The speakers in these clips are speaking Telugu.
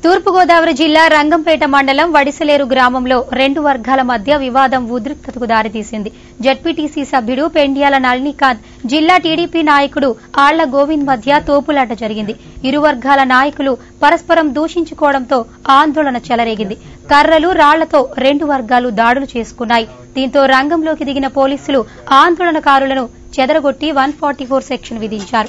తూర్పుగోదావరి జిల్లా రంగంపేట మండలం వడిసలేరు గ్రామంలో రెండు వర్గాల మధ్య వివాదం ఉద్రిక్తతకు దారితీసింది జడ్పీటీసీ సభ్యుడు పెండ్యాల నళినీకాంత్ జిల్లా టీడీపీ నాయకుడు ఆళ్ల గోవింద్ మధ్య తోపులాట జరిగింది ఇరు వర్గాల నాయకులు పరస్పరం దూషించుకోవడంతో ఆందోళన చెలరేగింది కర్రలు రాళ్లతో రెండు వర్గాలు దాడులు చేసుకున్నాయి దీంతో రంగంలోకి దిగిన పోలీసులు ఆందోళనకారులను చెదరగొట్టి వన్ సెక్షన్ విధించారు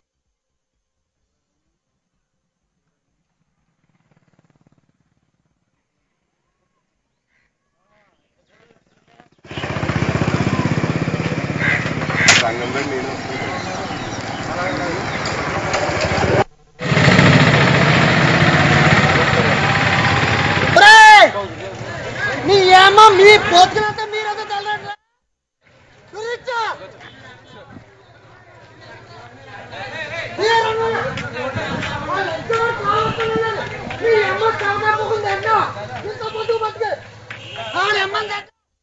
రంగంలో నేను ఒరేయ్! నీ ఏమ మీ పొద్దునంతా మీరంతా తల్లరా గురించా నీ అమ్మ కామాపోకుంది అన్న ఇంత పొద్దు బతికే ఆడ అమ్మంది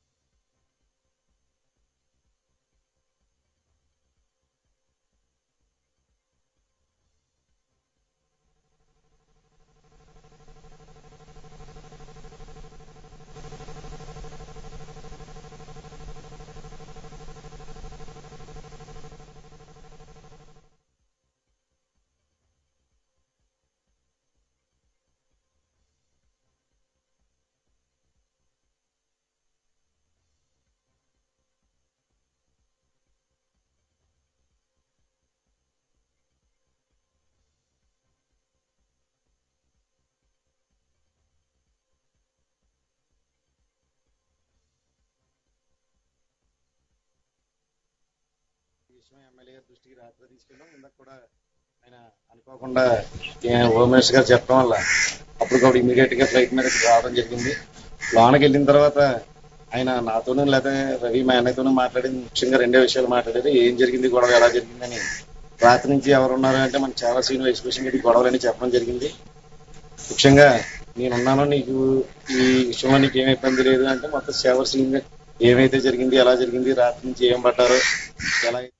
ఈ విషయం ఎమ్మెల్యే గారి దృష్టికి రాత్రి తీసుకెళ్ళాం ఇందాక కూడా ఆయన అనుకోకుండా ఏ, హోమ్ మినిస్టర్ గారు చెప్పడం వల్ల అప్పటికప్పుడు ఇమీడియట్ గా ఫ్లైట్ మీద ఇక్కడికి రావడం జరిగింది లోనకి వెళ్ళిన తర్వాత ఆయన నాతోనూ లేదా రవి మా అన్నయ్యతోనూ మాట్లాడింది ముఖ్యంగా రెండే విషయాలు మాట్లాడారు ఏం జరిగింది గొడవ ఎలా జరిగిందని రాత్రి నుంచి ఎవరు ఉన్నారు అంటే మనకు చాలా సీన్ ఎక్స్ప్రెషన్ ఈ గొడవలని చెప్పడం జరిగింది ముఖ్యంగా నేనున్నాను నీకు ఈ విషయంలో నీకు ఏమి ఇబ్బంది లేదు అంటే మొత్తం సేవర్ సీన్ ఏమైతే జరిగింది ఎలా జరిగింది రాత్రి నుంచి ఏం పడ్డారో ఎలా